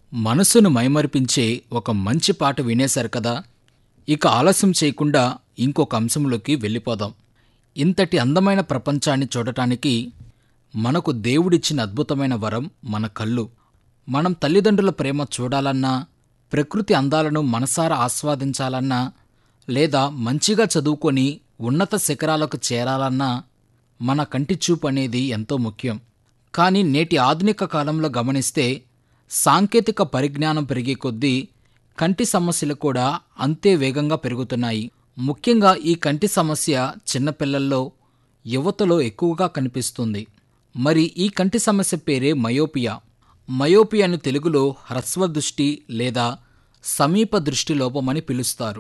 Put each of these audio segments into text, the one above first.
మనసును మైమరిపించే ఒక మంచి పాట వినేశారు కదా ఇక ఆలస్యం చేయకుండా ఇంకొక అంశంలోకి వెళ్ళిపోదాం ఇంతటి అందమైన ప్రపంచాన్ని చూడటానికి మనకు దేవుడిచ్చిన అద్భుతమైన వరం మన కళ్ళు మనం తల్లిదండ్రుల ప్రేమ చూడాలన్నా ప్రకృతి అందాలను మనసారా ఆస్వాదించాలన్నా లేదా మంచిగా చదువుకొని ఉన్నత శిఖరాలకు చేరాలన్నా మన కంటి చూపు అనేది ఎంతో ముఖ్యం కానీ నేటి ఆధునిక కాలంలో గమనిస్తే సాంకేతిక పరిజ్ఞానం పెరిగే కొద్దీ కంటి సమస్యలు కూడా అంతే వేగంగా పెరుగుతున్నాయి ముఖ్యంగా ఈ కంటి సమస్య చిన్నపిల్లల్లో యువతలో ఎక్కువగా కనిపిస్తుంది మరి ఈ కంటి సమస్య పేరే మయోపియా మయోపియాను తెలుగులో హ్రస్వ దృష్టి లేదా సమీప దృష్టి లోపమని పిలుస్తారు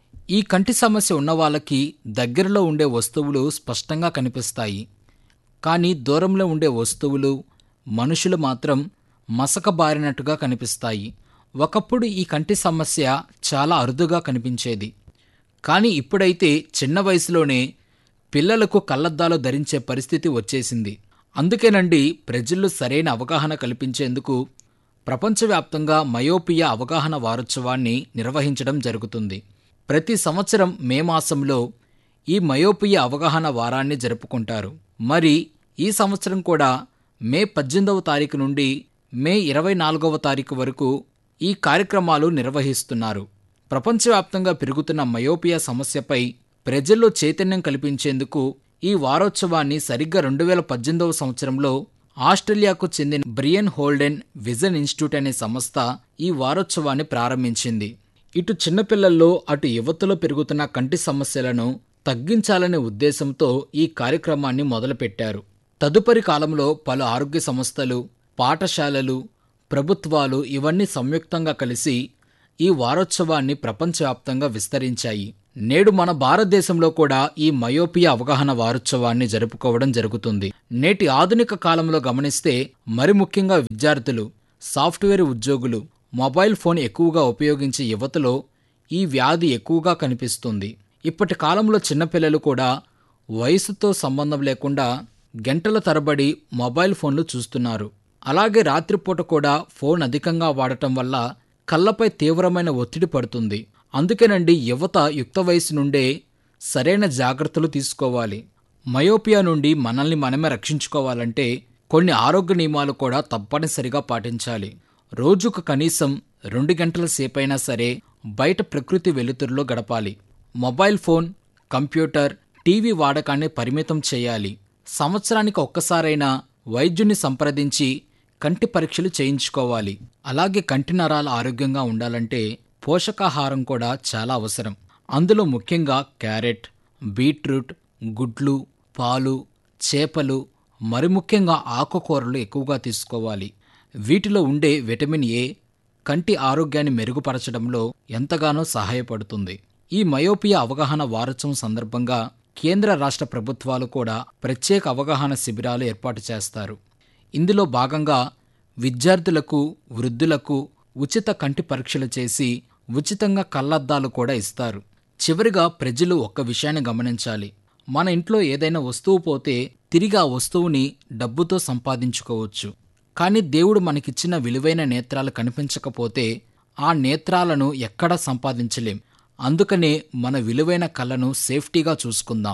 ఈ కంటి సమస్య ఉన్న వాళ్ళకి దగ్గరలో ఉండే వస్తువులు స్పష్టంగా కనిపిస్తాయి కానీ దూరంలో ఉండే వస్తువులు మనుషులు మాత్రం మసకబారినట్టుగా కనిపిస్తాయి ఒకప్పుడు ఈ కంటి సమస్య చాలా అరుదుగా కనిపించేది కానీ ఇప్పుడైతే చిన్న వయసులోనే పిల్లలకు కళ్ళద్దాలు ధరించే పరిస్థితి వచ్చేసింది అందుకేనండి ప్రజల్లో సరైన అవగాహన కల్పించేందుకు ప్రపంచవ్యాప్తంగా మయోపియా అవగాహన వారోత్సవాన్ని నిర్వహించడం జరుగుతుంది ప్రతి సంవత్సరం మే మాసంలో ఈ మయోపియా అవగాహన వారాన్ని జరుపుకుంటారు మరి ఈ సంవత్సరం కూడా మే పద్దెనిమిదవ తారీఖు నుండి మే ఇరవై నాలుగవ తారీఖు వరకు ఈ కార్యక్రమాలు నిర్వహిస్తున్నారు ప్రపంచవ్యాప్తంగా పెరుగుతున్న మయోపియా సమస్యపై ప్రజల్లో చైతన్యం కల్పించేందుకు ఈ వారోత్సవాన్ని సరిగ్గా రెండు వేల పద్దెనిమిదవ సంవత్సరంలో ఆస్ట్రేలియాకు చెందిన బ్రియన్ హోల్డెన్ విజన్ ఇన్స్టిట్యూట్ అనే సంస్థ ఈ వారోత్సవాన్ని ప్రారంభించింది ఇటు చిన్నపిల్లల్లో అటు యువతలో పెరుగుతున్న కంటి సమస్యలను తగ్గించాలనే ఉద్దేశంతో ఈ కార్యక్రమాన్ని మొదలుపెట్టారు తదుపరి కాలంలో పలు ఆరోగ్య సంస్థలు పాఠశాలలు ప్రభుత్వాలు ఇవన్నీ సంయుక్తంగా కలిసి ఈ వారోత్సవాన్ని ప్రపంచవ్యాప్తంగా విస్తరించాయి నేడు మన భారతదేశంలో కూడా ఈ మయోపియా అవగాహన వారోత్సవాన్ని జరుపుకోవడం జరుగుతుంది నేటి ఆధునిక కాలంలో గమనిస్తే మరి ముఖ్యంగా విద్యార్థులు సాఫ్ట్వేర్ ఉద్యోగులు మొబైల్ ఫోన్ ఎక్కువగా ఉపయోగించే యువతలో ఈ వ్యాధి ఎక్కువగా కనిపిస్తుంది ఇప్పటి కాలంలో చిన్నపిల్లలు కూడా వయసుతో సంబంధం లేకుండా గంటల తరబడి మొబైల్ ఫోన్లు చూస్తున్నారు అలాగే రాత్రిపూట కూడా ఫోన్ అధికంగా వాడటం వల్ల కళ్ళపై తీవ్రమైన ఒత్తిడి పడుతుంది అందుకేనండి యువత యుక్త వయసు నుండే సరైన జాగ్రత్తలు తీసుకోవాలి మయోపియా నుండి మనల్ని మనమే రక్షించుకోవాలంటే కొన్ని ఆరోగ్య నియమాలు కూడా తప్పనిసరిగా పాటించాలి రోజుకు కనీసం రెండు గంటల సేపైనా సరే బయట ప్రకృతి వెలుతురులో గడపాలి మొబైల్ ఫోన్ కంప్యూటర్ టీవీ వాడకాన్ని పరిమితం చేయాలి సంవత్సరానికి ఒక్కసారైనా వైద్యుని సంప్రదించి కంటి పరీక్షలు చేయించుకోవాలి అలాగే కంటి నరాలు ఆరోగ్యంగా ఉండాలంటే పోషకాహారం కూడా చాలా అవసరం అందులో ముఖ్యంగా క్యారెట్ బీట్రూట్ గుడ్లు పాలు చేపలు మరి ముఖ్యంగా ఆకుకూరలు ఎక్కువగా తీసుకోవాలి వీటిలో ఉండే విటమిన్ ఏ కంటి ఆరోగ్యాన్ని మెరుగుపరచడంలో ఎంతగానో సహాయపడుతుంది ఈ మయోపియా అవగాహన వారోత్సవం సందర్భంగా కేంద్ర రాష్ట్ర ప్రభుత్వాలు కూడా ప్రత్యేక అవగాహన శిబిరాలు ఏర్పాటు చేస్తారు ఇందులో భాగంగా విద్యార్థులకు వృద్ధులకు ఉచిత కంటి పరీక్షలు చేసి ఉచితంగా కళ్ళద్దాలు కూడా ఇస్తారు చివరిగా ప్రజలు ఒక్క విషయాన్ని గమనించాలి మన ఇంట్లో ఏదైనా వస్తువు పోతే తిరిగి ఆ వస్తువుని డబ్బుతో సంపాదించుకోవచ్చు కానీ దేవుడు మనకిచ్చిన విలువైన నేత్రాలు కనిపించకపోతే ఆ నేత్రాలను ఎక్కడా సంపాదించలేం అందుకనే మన విలువైన కళ్ళను సేఫ్టీగా చూసుకుందాం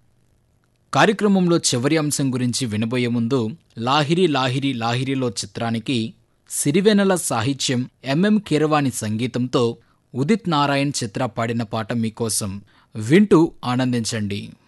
కార్యక్రమంలో చివరి అంశం గురించి వినబోయే ముందు లాహిరి లాహిరి లాహిరిలో చిత్రానికి సిరివెనెల సాహిత్యం ఎంఎం కీరవాణి సంగీతంతో ఉదిత్ నారాయణ్ చిత్ర పాడిన పాట మీకోసం వింటూ ఆనందించండి